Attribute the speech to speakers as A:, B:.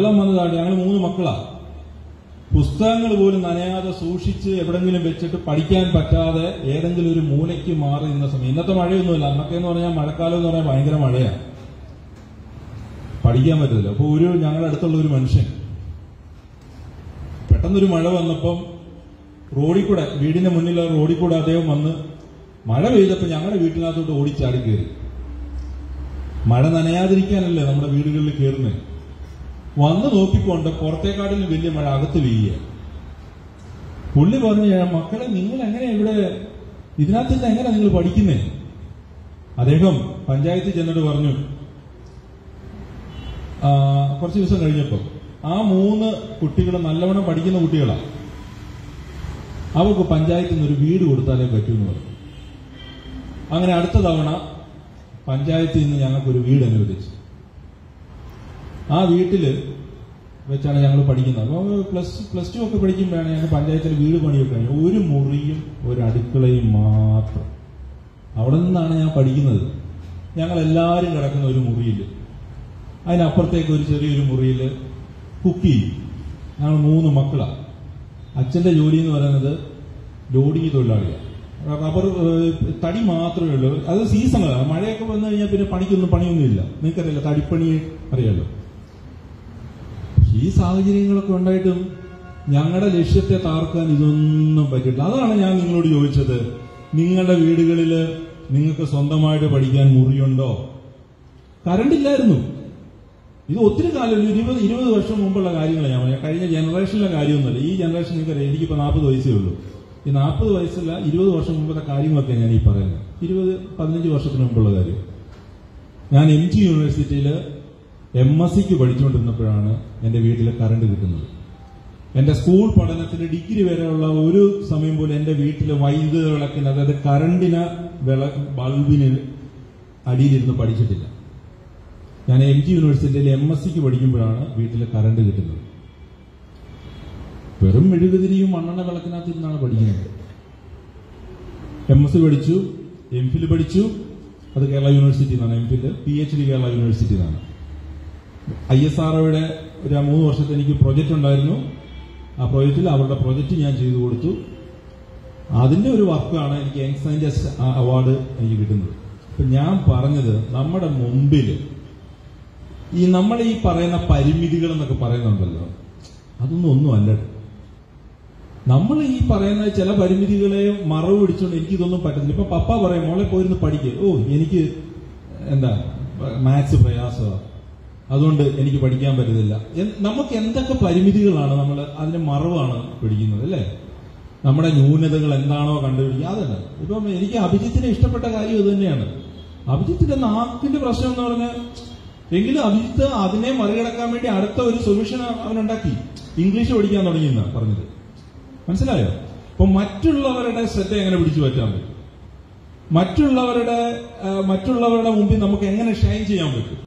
A: വെള്ളം വന്നതാണ് ഞങ്ങൾ മൂന്ന് മക്കളാ പുസ്തകങ്ങൾ പോലും നനയാതെ സൂക്ഷിച്ച് എവിടെങ്കിലും വെച്ചിട്ട് പഠിക്കാൻ പറ്റാതെ ഏതെങ്കിലും ഒരു മൂലയ്ക്ക് മാറി നിന്ന സമയം ഇന്നത്തെ മഴയൊന്നുമില്ല അന്നൊക്കെ എന്ന് പറഞ്ഞാൽ മഴക്കാലം എന്ന് പറഞ്ഞാൽ ഭയങ്കര മഴയാണ് പഠിക്കാൻ പറ്റത്തില്ല അപ്പൊ ഒരു ഞങ്ങളുടെ അടുത്തുള്ള ഒരു മനുഷ്യൻ പെട്ടെന്നൊരു മഴ വന്നപ്പം റോഡിൽ കൂടെ വീടിന്റെ മുന്നിലെ റോഡിൽ കൂടെ അദ്ദേഹം വന്ന് മഴ പെയ്തപ്പോ ഞങ്ങളുടെ വീട്ടിനകത്തോട്ട് ഓടിച്ചാടി കയറി മഴ നനയാതിരിക്കാനല്ലേ നമ്മുടെ വീടുകളിൽ കയറുന്നത് വന്ന് നോക്കിക്കൊണ്ട് പുറത്തേക്കാട്ടിലും വലിയ മഴ അകത്ത് വീഴുക പുള്ളി പറഞ്ഞു "ഏ, മക്കളെ നിങ്ങൾ എങ്ങനെ ഇവിടെ ഇതിനകത്ത് നിന്ന് എങ്ങനെ നിങ്ങൾ പഠിക്കുന്നേ അദ്ദേഹം പഞ്ചായത്തിൽ ചെന്നിട്ട് പറഞ്ഞു ആ, കുറച്ച് ദിവസം കഴിഞ്ഞപ്പോൾ ആ മൂന്ന് കുട്ടികൾ നല്ലവണ്ണം പഠിക്കുന്ന കുട്ടികളാണ് അവർക്ക് പഞ്ചായത്തിൽ നിന്ന് ഒരു വീട് കൊടുത്താലേ പറ്റൂ എന്ന് പറഞ്ഞു അങ്ങനെ അടുത്ത തവണ പഞ്ചായത്തിൽ നിന്ന് ഞങ്ങൾക്കൊരു വീട് അനുവദിച്ചു ആ വീട്ടില് വെച്ചാണ് ഞങ്ങൾ പഠിക്കുന്നത് അപ്പോൾ പ്ലസ് പ്ലസ് ടു ഒക്കെ പഠിക്കുമ്പോഴാണ് ഞങ്ങൾ പഞ്ചായത്തിൽ വീട് പണിയൊക്കെ കഴിഞ്ഞു ഒരു മുറിയും ഒരു അടുക്കളയും മാത്രം അവിടെ നിന്നാണ് ഞാൻ പഠിക്കുന്നത് ഞങ്ങൾ എല്ലാവരും കിടക്കുന്ന ഒരു മുറിയിൽ അതിനപ്പുറത്തേക്ക് ഒരു ചെറിയൊരു മുറിയിൽ കുക്ക് ചെയ്യും ഞങ്ങൾ മൂന്ന് മക്കളാണ് അച്ഛന്റെ ജോലി എന്ന് പറയുന്നത് ലോഡിങ് തൊഴിലാളിയാണ് റബ്ബർ ഏഹ്, തടി മാത്രമേ ഉള്ളൂ അത് സീസണലാണ് മഴയൊക്കെ വന്നു കഴിഞ്ഞാൽ പിന്നെ പണിക്കൊന്നും പണിയൊന്നുമില്ല നിങ്ങൾക്കറിയില്ല തടിപ്പണി അറിയാലോ ഈ സാഹചര്യങ്ങളൊക്കെ ഉണ്ടായിട്ടും ഞങ്ങളുടെ ലക്ഷ്യത്തെ താർക്കാൻ ഇതൊന്നും പറ്റില്ല അതാണ് ഞാൻ നിങ്ങളോട് ചോദിച്ചത് നിങ്ങളുടെ വീടുകളിൽ നിങ്ങൾക്ക് സ്വന്തമായിട്ട് പഠിക്കാൻ മുറിയുണ്ടോ കറണ്ട് ഇല്ലായിരുന്നു ഇത് ഒത്തിരി കാലം ഒരു ഇരുപത് ഇരുപത് വർഷം മുമ്പുള്ള കാര്യങ്ങളാണ് ഞാൻ പറഞ്ഞത് കഴിഞ്ഞ ജനറേഷനിലെ കാര്യമൊന്നുമല്ല ഈ ജനറേഷൻ എനിക്കറിയാം എനിക്കിപ്പോ നാൽപ്പത് വയസ്സേ ഉള്ളൂ ഈ നാൽപ്പത് വയസ്സല്ല ഇരുപത് വർഷം മുമ്പത്തെ കാര്യങ്ങളൊക്കെ ഞാൻ ഈ പറയുന്നത് ഇരുപത് പതിനഞ്ച് വർഷത്തിന് മുമ്പുള്ള കാര്യം ഞാൻ എം ജി യൂണിവേഴ്സിറ്റിയിൽ എം എസ് സിക്ക് പഠിച്ചുകൊണ്ടിരുന്നപ്പോഴാണ് എന്റെ വീട്ടിൽ കറണ്ട് കിട്ടുന്നത് എന്റെ സ്കൂൾ പഠനത്തിന് ഡിഗ്രി വരെയുള്ള ഒരു സമയം പോലും എന്റെ വീട്ടിലെ വൈദ്യുത വിളക്കിന് അതായത് കറണ്ടിന് വിള ബൾബിന് അടിയിലിരുന്ന് പഠിച്ചിട്ടില്ല ഞാൻ എം ജി യൂണിവേഴ്സിറ്റിയിൽ എം എസ് സിക്ക് പഠിക്കുമ്പോഴാണ് വീട്ടിൽ കറണ്ട് കിട്ടുന്നത് വെറും മെഴുകുതിരിയും മണ്ണെണ്ണ വിളക്കിനകത്ത് ഇരുന്നാണ് പഠിക്കുന്നത് എം എസ് സി പഠിച്ചു എം ഫിൽ പഠിച്ചു അത് കേരള യൂണിവേഴ്സിറ്റിയിൽ നിന്നാണ് M phil P H D Kerala യൂണിവേഴ്സിറ്റിയിൽ നിന്നാണ് ഐ എസ് ആർ ഒരു മൂന്ന് വർഷത്തെ എനിക്ക് പ്രൊജക്റ്റ് ഉണ്ടായിരുന്നു ആ പ്രൊജക്റ്റിൽ അവരുടെ പ്രൊജക്റ്റ് ഞാൻ ചെയ്തു കൊടുത്തു അതിന്റെ ഒരു വർക്കാണ് എനിക്ക് യങ് സയന്റിസ്റ്റ് അവാർഡ് എനിക്ക് കിട്ടുന്നത് അപ്പൊ ഞാൻ പറഞ്ഞത് നമ്മുടെ മുമ്പിൽ ഈ നമ്മൾ ഈ പറയുന്ന പരിമിതികൾ എന്നൊക്കെ പറയുന്നുണ്ടല്ലോ അതൊന്നും ഒന്നും അല്ല നമ്മൾ ഈ പറയുന്ന ചില പരിമിതികളെ മറവ് പിടിച്ചുകൊണ്ട് എനിക്ക് ഇതൊന്നും പറ്റത്തില്ല ഇപ്പൊ പപ്പ പറയും മോളെ പോയിരുന്ന് പഠിക്കുക ഓ എനിക്ക് എന്താ മാത്സ് പ്രയാസമാണ് അതുകൊണ്ട് എനിക്ക് പഠിക്കാൻ പറ്റത്തില്ല എൻ- നമുക്ക് എന്തൊക്കെ പരിമിതികളാണ് നമ്മൾ അതിന് മറവാണ് പിടിക്കുന്നത് അല്ലേ നമ്മുടെ ന്യൂനതകൾ എന്താണോ കണ്ടുപിടിക്കുക അതല്ല ഇപ്പം എനിക്ക് അഭിജിത്തിന് ഇഷ്ടപ്പെട്ട കാര്യം ഇത് തന്നെയാണ് അഭിജിത്തിന്റെ നാക്കിന്റെ പ്രശ്നം എന്ന് പറഞ്ഞാൽ എങ്കിലും അഭിജിത്ത് അതിനെ മറികടക്കാൻ വേണ്ടി അടുത്ത ഒരു സൊല്യൂഷൻ അവനുണ്ടാക്കി ഇംഗ്ലീഷ് പഠിക്കാൻ തുടങ്ങിയെന്നാണ് പറഞ്ഞത് മനസ്സിലായോ അപ്പൊ മറ്റുള്ളവരുടെ ശ്രദ്ധ എങ്ങനെ പിടിച്ചു പറ്റാൻ പറ്റും മറ്റുള്ളവരുടെ ആ, മറ്റുള്ളവരുടെ മുമ്പിൽ നമുക്ക് എങ്ങനെ ഷൈൻ ചെയ്യാൻ പറ്റും